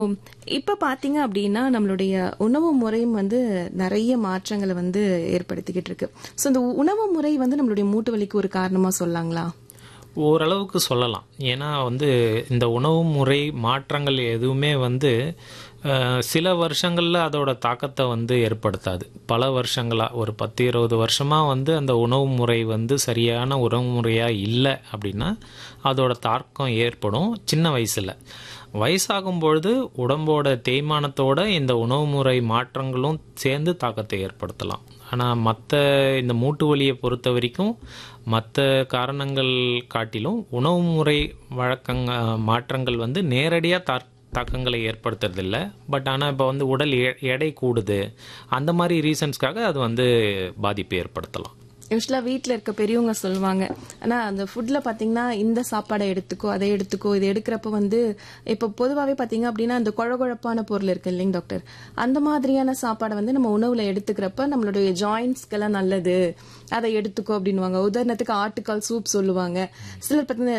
இப்ப பாத்தீங்க அப்படின்னா நம்மளுடைய உணவு முறையும் வந்து நிறைய மாற்றங்களை வந்து ஏற்படுத்திக்கிட்டு இருக்கு சோ இந்த உணவு முறை வந்து நம்மளுடைய மூட்டு வலிக்கு ஒரு காரணமா சொல்லாங்களா ஓரளவுக்கு சொல்லலாம் ஏன்னா வந்து இந்த உணவு முறை மாற்றங்கள் எதுவுமே வந்து அஹ், சில வருஷங்களில் அதோட தாக்கத்தை வந்து ஏற்படுத்தாது பல வருஷங்களாக ஒரு பத்து இருபது வருஷமாக வந்து அந்த உணவு முறை வந்து சரியான உணவு முறையாக இல்லை அப்படின்னா அதோட தாக்கம் ஏற்படும் சின்ன வயசில் வயசாகும் பொழுது உடம்போட தேய்மானத்தோட இந்த உணவு முறை மாற்றங்களும் சேர்ந்து தாக்கத்தை ஏற்படுத்தலாம் ஆனால் மற்ற இந்த மூட்டு வலியை பொறுத்த வரைக்கும் மற்ற காரணங்கள் காட்டிலும் உணவு முறை வழக்கங்க மாற்றங்கள் வந்து நேரடியாக தா தாக்கங்களை ஏற்படுத்துறதில்ல பட் ஆனால் இப்போ வந்து உடல் எ- எடை கூடுது அந்த மாதிரி ரீசன்ஸ்க்காக அது வந்து பாதிப்பு ஏற்படுத்தலாம் யூஸ்வலா வீட்ல இருக்க பெரியவங்க சொல்லுவாங்க ஆனா அந்த ஃபுட்ல பாத்தீங்கன்னா இந்த சாப்பாடை எடுத்துக்கோ அதை எடுத்துக்கோ இது எடுக்கிறப்ப வந்து இப்ப பொதுவாவே பாத்தீங்க அப்படின்னா அந்த குழகுழப்பான பொருள் இருக்கு இல்லைங்க டாக்டர் அந்த மாதிரியான சாப்பாடை வந்து நம்ம உணவுல எடுத்துக்கிறப்ப நம்மளுடைய ஜாயின்ஸ்க்கெல்லாம் நல்லது அதை எடுத்துக்கோ அப்படின்னுவாங்க உதாரணத்துக்கு ஆட்டுக்கால் சூப் சொல்லுவாங்க சிலர் பார்த்தீங்கன்னா